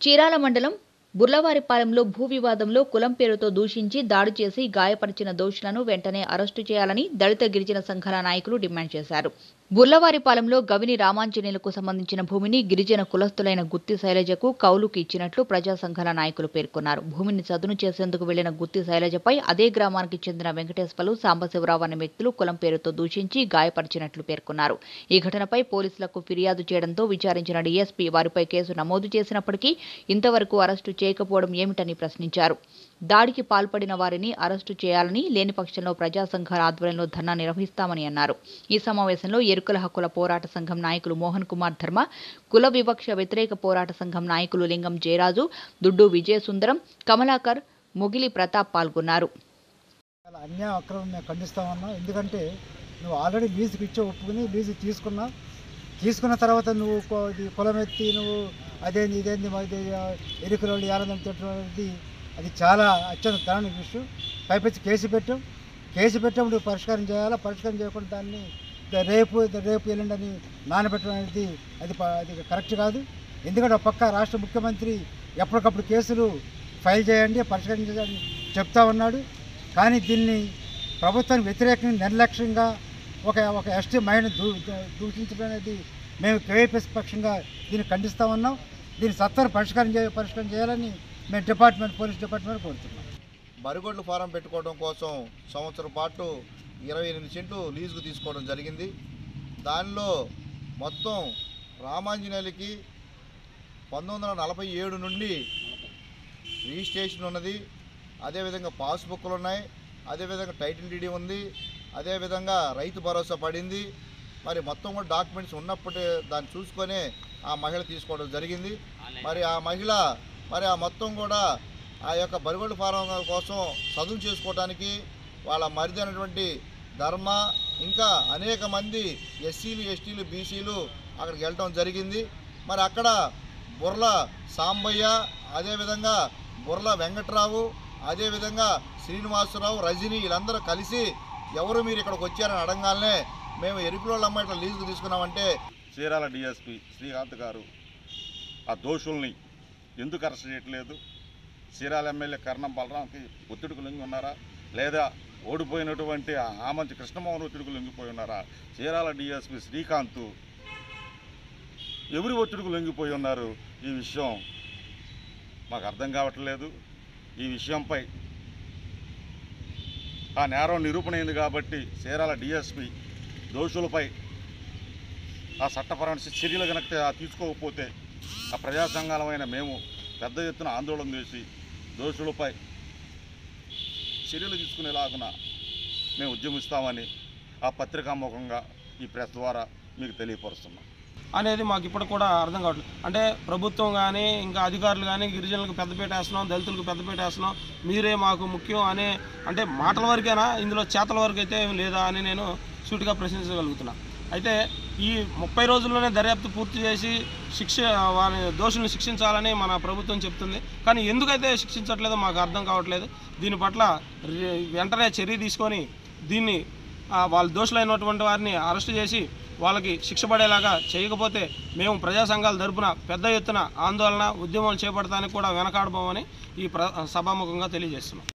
చీరాల మండలం బుర్లవారిపాలెంలో భూ వివాదంలో కులం పేరుతో దూషించి దాడి చేసి గాయపరిచిన దోషులను వెంటనే అరెస్టు చేయాలని దళిత గిరిజన సంఘాల నాయకులు డిమాండ్ చేశారు బుర్లవారిపాలెంలో గవిని రామాంజనేయులకు సంబంధించిన భూమిని గిరిజన కులస్తులైన గుత్తి శైలజకు కౌలుకు ఇచ్చినట్లు ప్రజా సంఘాల నాయకులు పేర్కొన్నారు భూమిని చదును చేసేందుకు వెళ్లిన గుత్తి శైలజపై అదే గ్రామానికి చెందిన వెంకటేశ్వర్లు సాంబశివరావు అనే వ్యక్తులు కులం పేరుతో దూషించి గాయపరిచినట్లు పేర్కొన్నారు ఈ ఘటనపై పోలీసులకు ఫిర్యాదు చేయడంతో విచారించిన డీఎస్పీ వారిపై కేసు నమోదు చేసినప్పటికీ ఇంతవరకు అరెస్టు చేయకపోవడం ఏమిటని ప్రశ్నించారు దాడికి పాల్పడిన వారిని అరెస్టు చేయాలని లేని పక్షంలో ప్రజా సంఘాల ఆధ్వర్యంలో ధర్నా నిర్వహిస్తామని అన్నారు ఈ సమావేశంలో ఎరుకల హక్కుల పోరాట సంఘం నాయకులు మోహన్ కుమార్ ధర్మ కుల వివక్ష వ్యతిరేక పోరాట సంఘం నాయకులు లింగం జయరాజు దుడ్డు విజయసుందరం కమలాకర్ ముగిలి ప్రతాప్ పాల్గొన్నారు చాలా అన్యాయం అక్రమం మేము ఖండిస్తామన్నాం ఎందుకంటే నువ్వు ఆల్రెడీ లీజుకి ఇచ్చే ఒప్పుకుని లీజు తీసుకున్నావు తీసుకున్న తర్వాత నువ్వు కొ- ఇది కులం ఎత్తి నువ్వు అదేంది ఇదేంది మాది ఎరుకుల వాళ్ళు యారదం తిట్టడం అనేది అది చాలా అత్యంత దారుణ విషయం పైపెచ్చి కేసు పెట్టాం కేసు పెట్టినప్పుడు పరిష్కారం చేయాలా పరిష్కారం చేయకుండా దాన్ని ద- రేపు ద- రేపు ఎల్లుండి అని నానబెట్టడం అనేది అది ప- అది కరెక్ట్ కాదు ఎందుకంటే ఒక పక్క రాష్ట్ర ముఖ్యమంత్రి ఎప్పటికప్పుడు కేసులు ఫైల్ చేయండి పరిష్కారం చేయండి చెప్తా ఉన్నాడు కానీ దీన్ని ప్రభుత్వానికి వ్యతిరేకంగా నిర్లక్ష్యంగా ఒక ఒక ఎస్టీ మహిళను దూ దూ- దూషించడం అనేది మేము కేవైపీఎస్ పక్షంగా దీన్ని ఖండిస్తూ ఉన్నాం దీన్ని సత్వర పరిష్కారం చేయ పరిష్కారం చేయాలని మేము డిపార్ట్మెంట్ పోలీస్ డిపార్ట్మెంట్ కోరుతున్నాం బరిగొడ్లు ఫారం పెట్టుకోవడం కోసం సంవత్సరం పాటు ఇరవై ఎనిమిది సెంట్లు లీజుకు తీసుకోవడం జరిగింది దానిలో మొత్తం రామాంజనేయులకి పంతొమ్మిది వందల నలభై ఏడు నుండి రిజిస్ట్రేషన్ ఉన్నది అదేవిధంగా పాస్బుక్లు ఉన్నాయి అదేవిధంగా టైటిల్ డీడీ ఉంది అదేవిధంగా రైతు భరోసా పడింది మరి మొత్తం కూడా డాక్యుమెంట్స్ ఉన్నప్పుడే దాన్ని చూసుకొని ఆ మహిళ తీసుకోవడం జరిగింది మరి ఆ మహిళ మరి ఆ మొత్తం కూడా ఆ యొక్క బరిగొడ్డు ఫారం కోసం చదువు చేసుకోవడానికి వాళ్ళ మరిది అయినటువంటి ధర్మ ఇంకా అనేక మంది ఎస్సీలు ఎస్టీలు బీసీలు అక్కడికి వెళ్ళటం జరిగింది మరి అక్కడ బుర్ల సాంబయ్య అదేవిధంగా బుర్ల వెంకట్రావు అదేవిధంగా శ్రీనివాసరావు రజని వీళ్ళందరూ కలిసి ఎవరు మీరు ఇక్కడికి వచ్చారని అడగానే మేము ఎరుకుల అమ్మాయి ఇట్లా లీజుకు తీసుకున్నామంటే చీరాల డిఎస్పి శ్రీకాంత్ గారు ఆ దోషుల్ని ఎందుకు అరెస్ట్ చేయట్లేదు చీరాల ఎమ్మెల్యే కర్ణం బలరాంకి ఒత్తిడికి లొంగి ఉన్నారా లేదా ఓడిపోయినటువంటి ఆ ఆమంచి కృష్ణమోహన్ ఒత్తిడికి లొంగిపోయి ఉన్నారా చీరాల డిఎస్పి శ్రీకాంత్ ఎవరి ఒత్తిడికి లొంగిపోయి ఉన్నారు ఈ విషయం మాకు అర్థం కావట్లేదు ఈ విషయంపై ఆ నేరం నిరూపణ అయింది కాబట్టి చీరాల డిఎస్పి దోషులపై ఆ చట్టపరమైన చర్యలు కనుక తీసుకోకపోతే ఆ ప్రజా సంఘాలమైన మేము పెద్ద ఎత్తున ఆందోళన చేసి దోషులపై చర్యలు తీసుకునేలాగున మేము ఉద్యమిస్తామని ఆ పత్రికాముఖంగా ఈ ప్రెస్ ద్వారా మీకు తెలియపరుస్తున్నాం అనేది మాకు ఇప్పుడు కూడా అర్థం కావట్లేదు అంటే ప్రభుత్వం కానీ ఇంకా అధికారులు కానీ గిరిజనులకు పెద్దపీట వేస్తున్నాం దళితులకు పెద్దపీట వేస్తున్నాం మీరే మాకు ముఖ్యం అనే అంటే మాటల వరకేనా ఇందులో చేతల వరకు అయితే ఏం లేదా అని నేను సూటిగా ప్రశ్నించగలుగుతున్నా అయితే ఈ ముప్పై రోజుల్లోనే దర్యాప్తు పూర్తి చేసి శిక్ష వారి దోషుల్ని శిక్షించాలని మన ప్రభుత్వం చెప్తుంది కానీ ఎందుకైతే శిక్షించట్లేదో మాకు అర్థం కావట్లేదు దీని పట్ల రి- వెంటనే చర్య తీసుకొని దీన్ని ఆ, వాళ్ళ దోషులైనటువంటి వారిని అరెస్ట్ చేసి వాళ్ళకి శిక్ష పడేలాగా చేయకపోతే మేము ప్రజా సంఘాల తరపున పెద్ద ఎత్తున ఆందోళన ఉద్యమాలు చేపడటానికి కూడా వెనకాడబోమని ఈ ప్ర సభాముఖంగా తెలియజేస్తున్నాం